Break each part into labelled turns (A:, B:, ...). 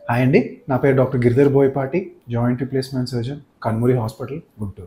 A: hi అండి నా పేరు doctor Giridhar Boyapati joint replacement surgeon Kanmuri hospital Guntur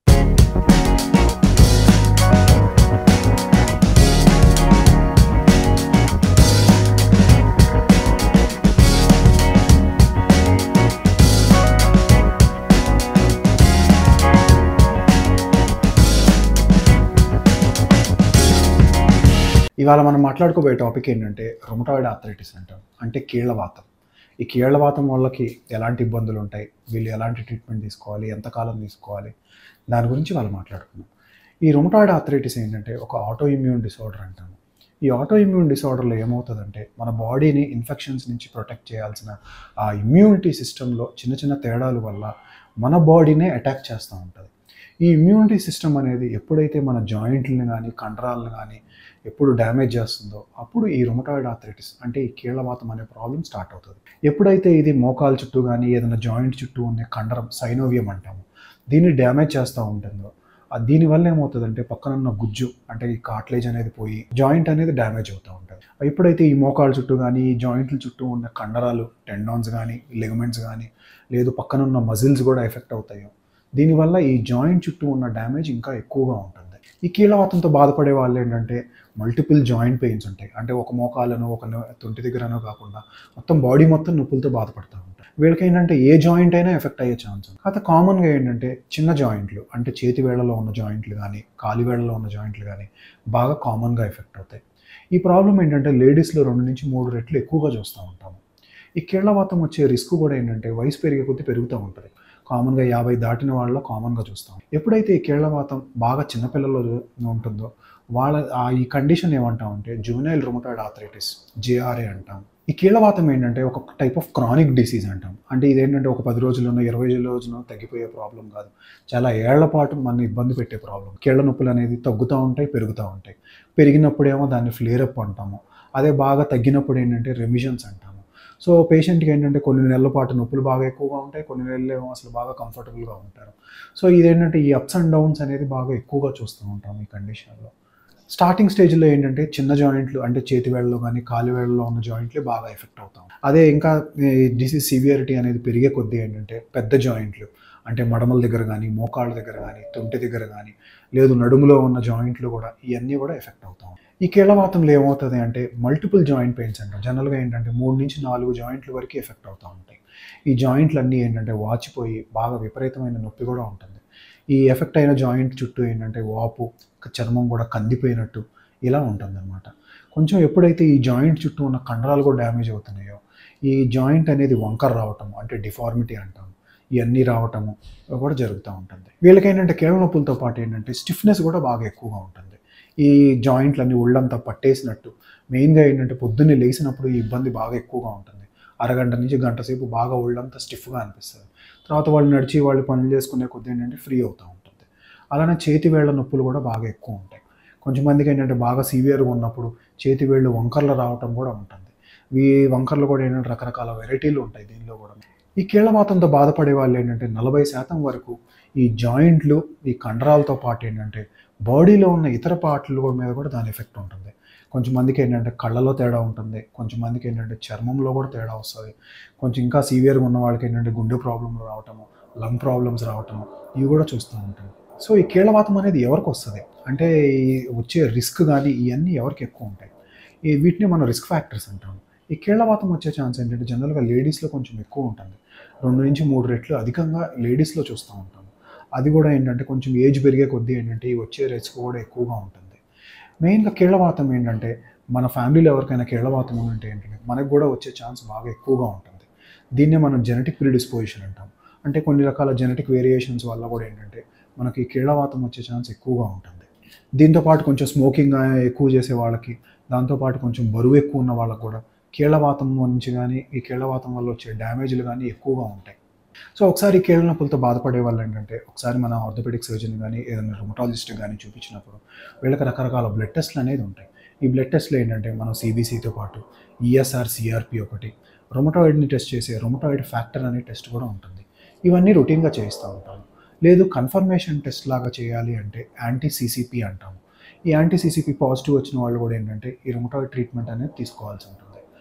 A: ఇవాళ మనం మాట్లాడుకోబోయే టాపిక్ ఏంటంటే రొమటాయిడ్ ఆర్థరైటిస్ అంటాం అంటే కీళ్లవాతం ఈ కీళ్లవాతం వాళ్ళకి ఎలాంటి ఇబ్బందులు ఉంటాయి వీళ్ళు ఎలాంటి ట్రీట్మెంట్ తీసుకోవాలి ఎంతకాలం తీసుకోవాలి దాని గురించి వాళ్ళు మాట్లాడుకున్నాం ఈ రొమటాయిడ్ ఆర్థరైటిస్ ఏంటంటే ఒక ఆటో ఇమ్యూన్ డిసార్డర్ అంటాము ఈ ఆటో ఇమ్యూన్ డిసార్డర్లో ఏమవుతుందంటే మన బాడీని ఇన్ఫెక్షన్స్ నుంచి ప్రొటెక్ట్ చేయాల్సిన ఆ ఇమ్యూనిటీ సిస్టంలో చిన్న చిన్న తేడాల వల్ల మన బాడీనే అటాక్ చేస్తూ ఉంటుంది ఈ ఇమ్యూనిటీ సిస్టమ్ అనేది ఎప్పుడైతే మన జాయింట్లను కానీ కండరాలను కానీ ఎప్పుడు డ్యామేజ్ చేస్తుందో అప్పుడు ఈ రుమటాయిడ్ ఆర్థరైటిస్ అంటే ఈ కీళ్ళవాతం అనే ప్రాబ్లం స్టార్ట్ అవుతుంది ఎప్పుడైతే ఇది మోకాల చుట్టూ కానీ ఏదైనా జాయింట్ చుట్టూ ఉన్న కండరం సైనోవియం అంటాము దీన్ని డ్యామేజ్ చేస్తూ ఉంటుందో ఆ దీనివల్ల ఏమవుతుందంటే పక్కనున్న గుజ్జు అంటే ఈ కాట్లేజ్ అనేది పోయి జాయింట్ అనేది డ్యామేజ్ అవుతూ ఉంటుంది ఎప్పుడైతే ఈ మోకాల చుట్టూ కానీ ఈ జాయింట్ల చుట్టూ ఉన్న కండరాలు టెండాన్స్ కానీ లిగమెంట్స్ కానీ లేదు పక్కనున్న మజిల్స్ కూడా ఎఫెక్ట్ అవుతాయో దీనివల్ల ఈ జాయింట్ చుట్టూ ఉన్న డ్యామేజ్ ఇంకా ఎక్కువగా ఉంటుంది ఈ కీళ్ళవాతంతో బాధపడే వాళ్ళు ఏంటంటే మల్టిపుల్ జాయింట్ పెయిన్స్ ఉంటాయి అంటే ఒక మోకాలను ఒక నొ- తుంటి దగ్గరనో కాకుండా మొత్తం బాడీ మొత్తం నొప్పులతో బాధపడుతూ ఉంటారు వీళ్ళకి ఏంటంటే ఏ జాయింట్ అయినా ఎఫెక్ట్ అయ్యే ఛాన్స్ ఉంది అయితే కామన్గా ఏంటంటే చిన్న జాయింట్లు అంటే చేతి వేళ్లలో ఉన్న జాయింట్లు కానీ కాలి వేళ్లలో ఉన్న జాయింట్లు కానీ బాగా కామన్గా ఎఫెక్ట్ అవుతాయి ఈ ప్రాబ్లం ఏంటంటే లేడీస్లో రెండు నుంచి మూడు రెట్లు ఎక్కువగా చూస్తూ ఉంటాము ఈ కీళ్ళవాతం వచ్చే రిస్క్ కూడా ఏంటంటే వయసు పెరిగే కొద్దీ పెరుగుతూ ఉంటుంది కామన్గా యాభై దాటిన వాళ్ళలో కామన్గా చూస్తాం ఎప్పుడైతే ఈ కీళ్ళవాతం బాగా చిన్నపిల్లల్లో ఉంటుందో వాళ్ళ ఆ ఈ కండిషన్ ఏమంటామంటే జూనైల్ రొమటాయిడ్ ఆథరైటిస్ జేఆర్ఏ అంటాం ఈ కీళ్ళవాతం ఏంటంటే ఒక టైప్ ఆఫ్ క్రానిక్ డిసీజ్ అంటాం అంటే ఇదేంటంటే ఒక పది రోజుల్లోనో ఇరవై రోజుల్లో తగ్గిపోయే ప్రాబ్లం కాదు చాలా ఏళ్ల పాటు మన ఇబ్బంది పెట్టే ప్రాబ్లం కీళ్ళ నొప్పులు అనేది తగ్గుతూ ఉంటాయి పెరుగుతూ ఉంటాయి పెరిగినప్పుడేమో దాన్ని ఫ్లేర్ అప్ అంటాము అదే బాగా తగ్గినప్పుడు ఏంటంటే రెమిషన్స్ అంటాము సో పేషెంట్కి ఏంటంటే కొన్ని నెలల పాటు నొప్పులు బాగా ఎక్కువగా ఉంటాయి కొన్ని నెలలు ఏమో అసలు బాగా కంఫర్టబుల్గా ఉంటారు సో ఇదేంటంటే ఈ అప్స్ అండ్ డౌన్స్ అనేది బాగా ఎక్కువగా చూస్తూ ఉంటాం ఈ కండిషన్లో స్టార్టింగ్ స్టేజ్లో ఏంటంటే చిన్న జాయింట్లు అంటే చేతి వేళ్ళలో కానీ కాలి వేళ్ళలో ఉన్న జాయింట్లే బాగా ఎఫెక్ట్ అవుతాం అదే ఇంకా డిసీజ్ సివియారిటీ అనేది పెరిగే కొద్దీ ఏంటంటే పెద్ద జాయింట్లు అంటే మడమల దగ్గర కానీ మోకాళ్ళ దగ్గర కానీ తొంటి దగ్గర కానీ లేదు నడుములో ఉన్న జాయింట్లు కూడా ఇవన్నీ కూడా ఎఫెక్ట్ అవుతాం ఈ కీళ్ళవాతంలో ఏమవుతుంది అంటే మల్టిపుల్ జాయింట్ పెయిన్స్ అంటాం జనరల్గా ఏంటంటే మూడు నుంచి నాలుగు జాయింట్ల వరకు ఎఫెక్ట్ అవుతూ ఉంటాయి ఈ జాయింట్లు అన్నీ ఏంటంటే వాచిపోయి బాగా విపరీతమైన నొప్పి కూడా ఉంటుంది ఈ ఎఫెక్ట్ అయిన జాయింట్ చుట్టూ ఏంటంటే వాపు చర్మం కూడా కందిపోయినట్టు ఇలా ఉంటుందన్నమాట కొంచెం ఎప్పుడైతే ఈ జాయింట్ చుట్టూ ఉన్న కండరాలు కూడా డ్యామేజ్ అవుతున్నాయో ఈ జాయింట్ అనేది వంకర రావటం అంటే డిఫార్మిటీ అంటాం ఇవన్నీ రావటము కూడా జరుగుతూ ఉంటుంది వీళ్ళకి ఏంటంటే కీళ్ళ నొప్పులతో పాటు ఏంటంటే స్టిఫ్నెస్ కూడా బాగా ఎక్కువగా ఉంటుంది ఈ జాయింట్లన్నీ ఒళ్ళంతా పట్టేసినట్టు మెయిన్గా ఏంటంటే పొద్దున్నే లేచినప్పుడు ఈ ఇబ్బంది బాగా ఎక్కువగా ఉంటుంది అరగంట నుంచి గంట సేపు బాగా ఒళ్ళంతా స్టిఫ్గా అనిపిస్తుంది తర్వాత వాళ్ళు నడిచి వాళ్ళు పనులు చేసుకునే కొద్ది ఏంటంటే ఫ్రీ అవుతూ ఉంటుంది అలానే చేతి వేళ్ళ నొప్పులు కూడా బాగా ఎక్కువ ఉంటాయి కొంచెం మందికి ఏంటంటే బాగా సివియర్గా ఉన్నప్పుడు చేతి వేళ్ళు వంకర్లు రావటం కూడా ఉంటుంది ఈ వంకర్లు కూడా ఏంటంటే రకరకాల వెరైటీలు ఉంటాయి దీనిలో కూడా ఈ కీళ్ళవాతంతో బాధపడే వాళ్ళు ఏంటంటే నలభై శాతం వరకు ఈ జాయింట్లు ఈ కండరాలతో పాటు ఏంటంటే బాడీలో ఉన్న ఇతర పార్ట్లు మీద కూడా దాని ఎఫెక్ట్ ఉంటుంది కొంచెం మందికి ఏంటంటే కళ్ళలో తేడా ఉంటుంది కొంచెం మందికి ఏంటంటే చర్మంలో కూడా తేడా వస్తుంది కొంచెం ఇంకా సివియర్గా ఉన్న వాళ్ళకి ఏంటంటే గుండె ప్రాబ్లమ్స్ రావటము లంగ్ ప్రాబ్లమ్స్ రావటము ఇవి కూడా చూస్తూ ఉంటాం సో ఈ కీళ్ళవాతం అనేది ఎవరికి వస్తుంది అంటే ఈ వచ్చే రిస్క్ కానీ ఇవన్నీ ఎవరికి ఎక్కువ ఉంటాయి ఈ వీటిని మనం రిస్క్ ఫ్యాక్టర్స్ అంటాం ఈ కీళ్ళవాతం వచ్చే ఛాన్స్ ఏంటంటే జనరల్గా లేడీస్లో కొంచెం ఎక్కువ ఉంటుంది రెండు నుంచి మూడు రెట్లు అధికంగా లేడీస్లో చూస్తూ ఉంటాం అది కూడా ఏంటంటే కొంచెం ఏజ్ పెరిగే కొద్దీ ఏంటంటే ఈ వచ్చే రిస్క్ కూడా ఎక్కువగా ఉంటుంది మెయిన్గా కీళ్ళవాతం ఏంటంటే మన ఫ్యామిలీలో ఎవరికైనా కీళ్ళవాతం ఉంటే ఏంటంటే మనకు కూడా వచ్చే ఛాన్స్ బాగా ఎక్కువగా ఉంటుంది దీన్నే మనం జెనెటిక్ ప్రిడిస్పోజిషన్ అంటాం అంటే కొన్ని రకాల జెనెటిక్ వేరియేషన్స్ వల్ల కూడా ఏంటంటే మనకి కీళ్ళవాతం వచ్చే ఛాన్స్ ఎక్కువగా ఉంటుంది దీంతో పాటు కొంచెం స్మోకింగ్ ఎక్కువ చేసే వాళ్ళకి దాంతోపాటు కొంచెం బరువు ఎక్కువ ఉన్న వాళ్ళకి కూడా కీళ్ళవాతం నుంచి కానీ ఈ కీళ్ళవాతం వల్ల వచ్చే డ్యామేజ్లు కానీ ఎక్కువగా ఉంటాయి సో ఒకసారి ఈ కీళ్ళ నొప్పులతో బాధపడే వాళ్ళు ఏంటంటే ఒకసారి మన ఆర్థోపెడిక్ సర్జన్ కానీ ఏదైనా రుమటాలజిస్ట్ కానీ చూపించినప్పుడు వీళ్ళకి రకరకాల బ్లడ్ టెస్ట్లు అనేది ఉంటాయి ఈ బ్లడ్ టెస్ట్లు ఏంటంటే మనం సిబిసితో పాటు ఈఎస్ఆర్ సిఆర్పి ఒకటి రొమటాయిడ్ని టెస్ట్ చేసే రొమటాయిడ్ ఫ్యాక్టర్ అనే టెస్ట్ కూడా ఉంటుంది ఇవన్నీ రొటీన్గా చేస్తూ ఉంటాము లేదు కన్ఫర్మేషన్ టెస్ట్ లాగా చేయాలి అంటే యాంటీ సిసిపి అంటాము ఈ యాంటీ సిసిపి పాజిటివ్ వచ్చిన వాళ్ళు కూడా ఏంటంటే ఈ రొమటాయిడ్ ట్రీట్మెంట్ అనేది తీసుకోవాల్సి ఉంటుంది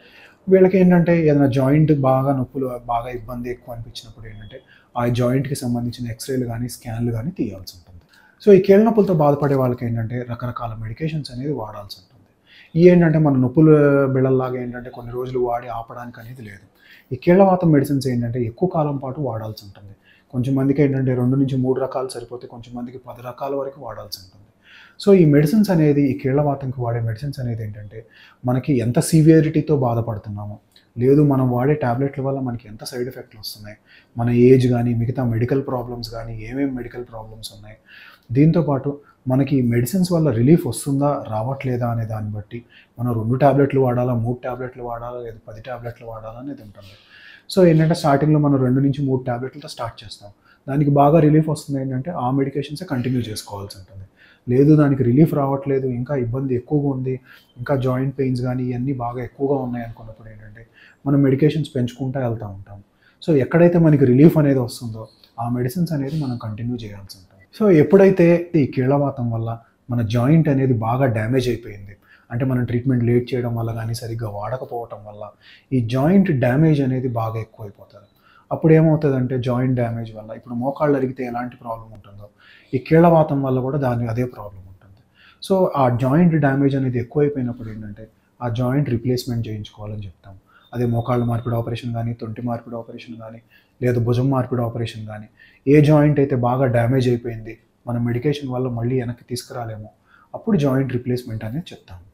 A: వీళ్ళకి ఏంటంటే ఏదైనా జాయింట్ బాగా నొప్పులు బాగా ఇబ్బంది ఎక్కువ అనిపించినప్పుడు ఏంటంటే ఆ జాయింట్కి సంబంధించిన ఎక్స్రేలు కానీ స్కాన్లు కానీ తీయాల్సి ఉంటుంది సో ఈ కీళ్ళ నొప్పులతో బాధపడే వాళ్ళకి ఏంటంటే రకరకాల మెడికేషన్స్ అనేది వాడాల్సి ఉంటుంది ఈ ఏంటంటే మన నొప్పుల బిళ్ళల్లాగా ఏంటంటే కొన్ని రోజులు వాడి ఆపడానికి అనేది లేదు ఈ కీళ్ళవాతం మెడిసిన్స్ ఏంటంటే ఎక్కువ కాలం పాటు వాడాల్సి ఉంటుంది కొంచెం మందికి ఏంటంటే రెండు నుంచి మూడు రకాలు సరిపోతే కొంచెం మందికి పది రకాల వరకు వాడాల్సి ఉంటుంది సో ఈ మెడిసిన్స్ అనేది ఈ కీళ్ళవాతంకి వాడే మెడిసిన్స్ అనేది ఏంటంటే మనకి ఎంత సివియరిటీతో బాధపడుతున్నామో లేదు మనం వాడే ట్యాబ్లెట్ల వల్ల మనకి ఎంత సైడ్ ఎఫెక్ట్లు వస్తున్నాయి మన ఏజ్ కానీ మిగతా మెడికల్ ప్రాబ్లమ్స్ కానీ ఏమేమి మెడికల్ ప్రాబ్లమ్స్ ఉన్నాయి దీంతోపాటు మనకి మెడిసిన్స్ వల్ల రిలీఫ్ వస్తుందా రావట్లేదా అనే దాన్ని బట్టి మనం రెండు ట్యాబ్లెట్లు వాడాలా మూడు ట్యాబ్లెట్లు వాడాలా లేదా పది ట్యాబ్లెట్లు వాడాలా అనేది ఉంటుంది సో ఏంటంటే స్టార్టింగ్లో మనం రెండు నుంచి మూడు ట్యాబ్లెట్లతో స్టార్ట్ చేస్తాం దానికి బాగా రిలీఫ్ వస్తుంది ఏంటంటే ఆ మెడికేషన్సే కంటిన్యూ చేసుకోవాల్సి ఉంటుంది లేదు దానికి రిలీఫ్ రావట్లేదు ఇంకా ఇబ్బంది ఎక్కువగా ఉంది ఇంకా జాయింట్ పెయిన్స్ కానీ ఇవన్నీ బాగా ఎక్కువగా ఉన్నాయి అనుకున్నప్పుడు ఏంటంటే మనం మెడికేషన్స్ పెంచుకుంటూ వెళ్తూ ఉంటాం సో ఎక్కడైతే మనకి రిలీఫ్ అనేది వస్తుందో ఆ మెడిసిన్స్ అనేది మనం కంటిన్యూ చేయాల్సి ఉంటుంది సో ఎప్పుడైతే ఈ కీళ్ళవాతం వల్ల మన జాయింట్ అనేది బాగా డ్యామేజ్ అయిపోయింది అంటే మనం ట్రీట్మెంట్ లేట్ చేయడం వల్ల కానీ సరిగ్గా వాడకపోవటం వల్ల ఈ జాయింట్ డ్యామేజ్ అనేది బాగా ఎక్కువైపోతుంది అప్పుడు ఏమవుతుందంటే జాయింట్ డ్యామేజ్ వల్ల ఇప్పుడు మోకాళ్ళు అరిగితే ఎలాంటి ప్రాబ్లం ఉంటుందో ఈ కీళ్ళవాతం వల్ల కూడా దాని అదే ప్రాబ్లం ఉంటుంది సో ఆ జాయింట్ డ్యామేజ్ అనేది ఎక్కువైపోయినప్పుడు ఏంటంటే ఆ జాయింట్ రిప్లేస్మెంట్ చేయించుకోవాలని చెప్తాం అదే మోకాళ్ళ మార్పిడి ఆపరేషన్ కానీ తొంటి మార్పిడి ఆపరేషన్ కానీ లేదా భుజం మార్పిడి ఆపరేషన్ కానీ ఏ జాయింట్ అయితే బాగా డ్యామేజ్ అయిపోయింది మన మెడికేషన్ వల్ల మళ్ళీ వెనక్కి తీసుకురాలేమో అప్పుడు జాయింట్ రిప్లేస్మెంట్ అనేది చెప్తాం